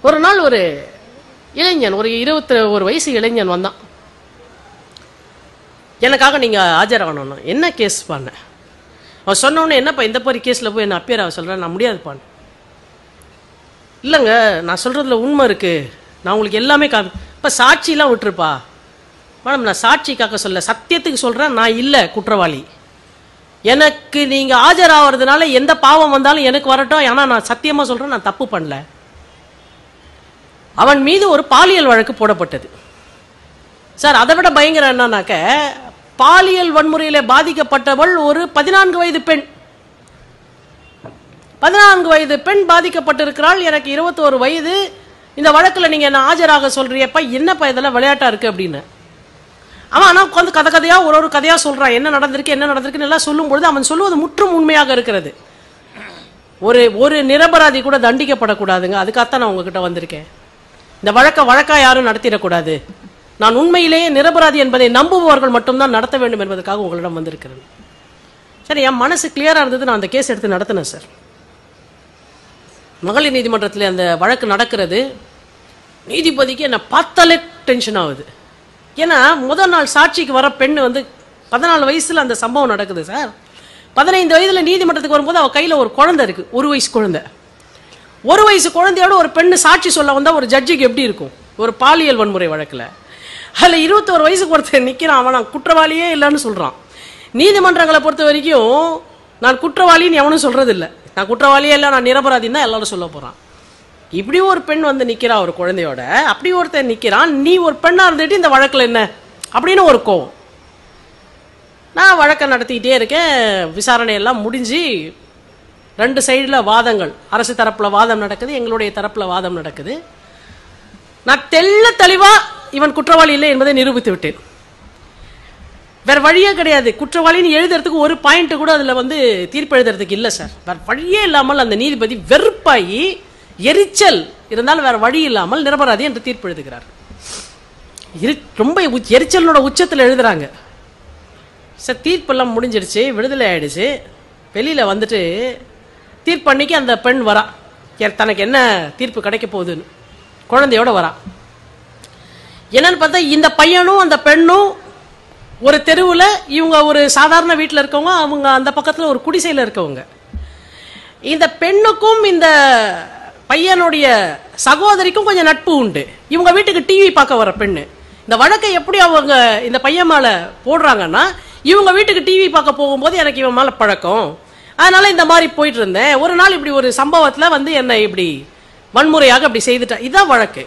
ஒரு நாள் ஒரு இளைஞன் ஒரு இருபத்தி ஒரு வயசு இளைஞன் வந்தான் எனக்காக நீங்க ஆஜராகணும் என்ன கேஸ் பண்ண அவன் சொன்ன உடனே என்னப்பா இந்த மாதிரி கேஸ்ல போய் என்ன அப்பியர் ஆக சொல்றேன் நான் முடியாதுப்பான் இல்லைங்க நான் சொல்றதுல உண்மை இருக்கு நான் உங்களுக்கு எல்லாமே கா இப்போ சாட்சிலாம் விட்டுருப்பா மேடம் நான் சாட்சிக்காக சொல்ல சத்தியத்துக்கு சொல்றேன் நான் இல்லை குற்றவாளி எனக்கு நீங்க ஆஜராகிறதுனால எந்த பாவம் வந்தாலும் எனக்கு வரட்டும் ஏன்னா நான் சத்தியமா சொல்றேன் நான் தப்பு பண்ணல அவன் மீது ஒரு பாலியல் வழக்கு போடப்பட்டது சார் அதை விட பயங்கரம் என்னன்னாக்க பாலியல் வன்முறையில பாதிக்கப்பட்டவள் ஒரு பதினான்கு வயது பெண் பதினான்கு வயது பெண் பாதிக்கப்பட்டிருக்கிறாள் எனக்கு இருபத்தோரு வயது இந்த வழக்குல நீங்க என்ன ஆஜராக சொல்றியப்பா என்னப்பா இதெல்லாம் விளையாட்டா இருக்கு அப்படின்னு அவன் ஆனா உட்காந்து கதை கதையா ஒரு ஒரு கதையா சொல்றான் என்ன நடந்திருக்கு என்ன நடந்திருக்குன்னு எல்லாம் சொல்லும் பொழுது அவன் சொல்லுவது முற்றும் உண்மையாக இருக்கிறது ஒரு ஒரு நிரபராதி கூட தண்டிக்கப்படக்கூடாதுங்க அதுக்காகத்தான் நான் உங்ககிட்ட வந்திருக்கேன் இந்த வழக்க வழக்கா யாரும் நடத்திடக்கூடாது நான் உண்மையிலேயே நிரபராதி என்பதை நம்புபவர்கள் மட்டும்தான் நடத்த வேண்டும் என்பதற்காக உங்களிடம் வந்திருக்கிறேன் சரி என் மனசு கிளியரா இருந்தது நான் அந்த கேஸ் எடுத்து நடத்தினேன் சார் மகளிர் நீதிமன்றத்தில் அந்த வழக்கு நடக்கிறது நீதிபதிக்கு என்னை பார்த்தாலே டென்ஷன் ஆகுது ஏன்னா முதல் நாள் சாட்சிக்கு வர பெண் வந்து பதினாலு வயசுல அந்த சம்பவம் நடக்குது சார் பதினைந்து வயதுல நீதிமன்றத்துக்கு வரும்போது அவ கையில ஒரு குழந்தை இருக்கு ஒரு வயசு குழந்தை ஒரு வயசு குழந்தையோட ஒரு பெண்ணு சாட்சி சொல்ல வந்தா ஒரு ஜட்ஜுக்கு எப்படி இருக்கும் ஒரு பாலியல் வன்முறை வழக்குல அதுல இருபத்தோரு வயசுக்கு ஒருத்தர் நிக்கிறான் அவன் நான் குற்றவாளியே இல்லைன்னு சொல்றான் நீதிமன்றங்களை பொறுத்த வரைக்கும் நான் குற்றவாளின்னு எவனும் சொல்றது இல்ல நான் குற்றவாளியே இல்லை நான் நிரபராதின்னு தான் எல்லாரும் சொல்ல போறான் இப்படி ஒரு பெண் வந்து நிக்கிறா ஒரு குழந்தையோட அப்படி ஒருத்தன் நிக்கிறான் நீ ஒரு பெண்ணா இருந்துட்டு இந்த வழக்குல என்ன அப்படின்னு ஒரு கோவம் நான் வழக்கை நடத்திக்கிட்டே இருக்கேன் விசாரணை எல்லாம் முடிஞ்சு ரெண்டு சைடில் வாதங்கள் அரசு தரப்புல வாதம் நடக்குது எங்களுடைய தரப்புல வாதம் நடக்குது நான் தெள்ள தெளிவா இவன் குற்றவாளி இல்லை என்பதை நிரூபித்து விட்டேன் வேற வழியே கிடையாது குற்றவாளின்னு எழுதுறதுக்கு ஒரு பாயிண்ட் கூட அதுல வந்து தீர்ப்பு எழுதுறதுக்கு இல்ல சார் வேற வழியே இல்லாமல் அந்த நீதிபதி வெறுப்பாகி எரிச்சல் இருந்தாலும் வேற வழி இல்லாமல் நிரபராதி என்று தீர்ப்பு எழுதுகிறார் இரு- ரொம்ப உச்- எரிச்சலோட உச்சத்தில் எழுதுறாங்க சார் தீர்ப்பெல்லாம் முடிஞ்சிடுச்சு விடுதலை ஆயிடுச்சு வெளியில வந்துட்டு தீர்ப்பு அன்னைக்கு அந்த பெண் வரா எ- தனக்கு என்ன தீர்ப்பு கிடைக்க போகுதுன்னு குழந்தையோட வரா என்னன்னு பார்த்தா இந்த பையனும் அந்த பெண்ணும் ஒரு தெருவில் இவங்க ஒரு சாதாரண வீட்டில் இருக்கவங்க அவங்க அந்த பக்கத்தில் ஒரு குடிசையில் இருக்கவங்க இந்த பெண்ணுக்கும் இந்த பையனுடைய சகோதரிக்கும் கொஞ்சம் நட்பு உண்டு இவங்க வீட்டுக்கு டிவி பார்க்க வர பெண்ணு இந்த வழக்கை எப்படி அவங்க இந்த பையன் மேல போடுறாங்கன்னா இவங்க வீட்டுக்கு டிவி பார்க்க போகும்போது எனக்கு இவன் மேல பழக்கம் அதனால இந்த மாதிரி போயிட்டு இருந்தேன் ஒரு நாள் இப்படி ஒரு சம்பவத்துல வந்து என்னை இப்படி வன்முறையாக இப்படி செய்துட்டா இதான் வழக்கு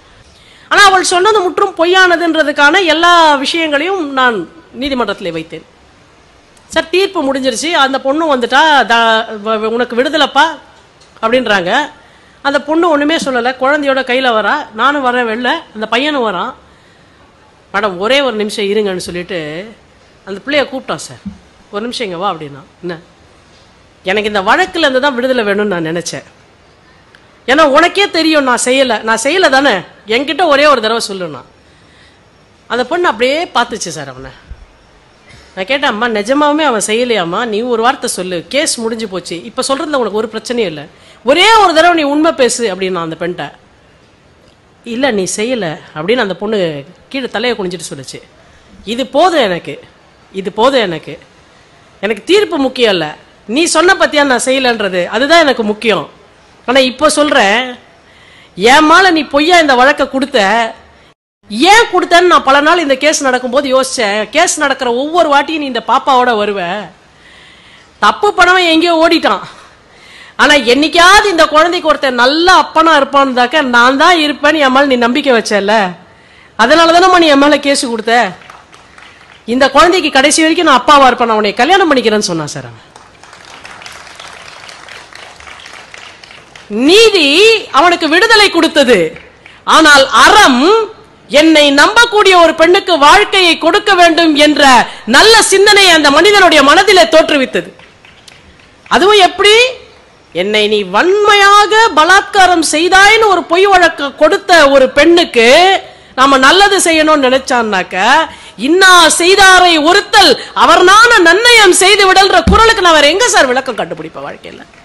ஆனா அவள் சொன்னது முற்றும் பொய்யானதுன்றதுக்கான எல்லா விஷயங்களையும் நான் நீதிமன்றத்தில் வைத்தேன் சார் தீர்ப்பு முடிஞ்சிருச்சு அந்த பொண்ணு வந்துட்டா தா- வ- உனக்கு விடுதலைப்பா அப்படின்றாங்க அந்த பொண்ணு ஒண்ணுமே சொல்லலை குழந்தையோட கையில வரா நானும் வரேன் வெளில அந்த பையனும் வரான் மேடம் ஒரே ஒரு நிமிஷம் இருங்கன்னு சொல்லிட்டு அந்த பிள்ளைய கூப்பிட்டான் சார் ஒரு நிமிஷம் இங்க வா அப்படின்னா என்ன எனக்கு இந்த வழக்குல இருந்து தான் விடுதலை வேணும்னு நான் நினைச்சேன் ஏன்னா உனக்கே தெரியும் நான் செய்யல நான் செய்யல தானே என்கிட்ட ஒரே ஒரு தடவை சொல்லுண்ணா அந்த பொண்ணு அப்படியே பார்த்துச்சு சார் அவனை நான் கேட்டேன் அம்மா நிஜமாவே அவன் செய்யலையாம்மா நீ ஒரு வார்த்தை சொல்லு கேஸ் முடிஞ்சு போச்சு இப்போ சொல்றதுல உனக்கு ஒரு பிரச்சனையும் இல்லை ஒரே ஒரு தடவை நீ உண்மை பேசு அப்படின்னு அந்த பெண்கிட்ட இல்லை நீ செய்யல அப்படின்னு அந்த பொண்ணு கீழே தலையை குனிஞ்சிட்டு சொல்லுச்சு இது போதும் எனக்கு இது போதும் எனக்கு எனக்கு தீர்ப்பு முக்கியம் இல்லை நீ சொன்ன பத்தியா நான் செய்யலன்றது அதுதான் எனக்கு முக்கியம் ஆனா இப்போ சொல்றேன் என் மேல நீ பொய்யா இந்த வழக்கை கொடுத்த ஏன் கொடுத்தேன்னு நான் பல நாள் இந்த கேஸ் நடக்கும்போது யோசிச்சேன் கேஸ் நடக்கிற ஒவ்வொரு வாட்டியும் நீ இந்த பாப்பாவோட வருவ தப்பு பண்ணவன் எங்கேயோ ஓடிட்டான் ஆனா என்னைக்காவது இந்த குழந்தைக்கு ஒருத்தன் நல்ல அப்பனா இருப்பான்தாக்க நான் தான் இருப்பேன்னு என் மேல நீ நம்பிக்கை வச்சல அதனால தானே நீ என் மேல கேஸ் கொடுத்த இந்த குழந்தைக்கு கடைசி வரைக்கும் நான் அப்பாவா இருப்பேன் நான் உன்னை கல்யாணம் பண்ணிக்கிறேன்னு சொன்னான் சார் அவன் நீதி அவனுக்கு விடுதலை கொடுத்தது ஆனால் அறம் என்னை நம்பக்கூடிய ஒரு பெண்ணுக்கு வாழ்க்கையை கொடுக்க வேண்டும் என்ற நல்ல சிந்தனையை அந்த மனிதனுடைய மனதிலே தோற்றுவித்தது அதுவும் எப்படி என்னை நீ வன்மையாக பலாத்காரம் செய்தாய்னு ஒரு பொய் வழக்கு கொடுத்த ஒரு பெண்ணுக்கு நாம நல்லது செய்யணும்னு நினைச்சான்னாக்க இன்னா செய்தாரை ஒருத்தல் அவர் நான நன்னயம் செய்து விடல்ன்ற குரலுக்கு நான் வேற எங்க சார் விளக்கம் கண்டுபிடிப்பேன் வாழ்க்கையில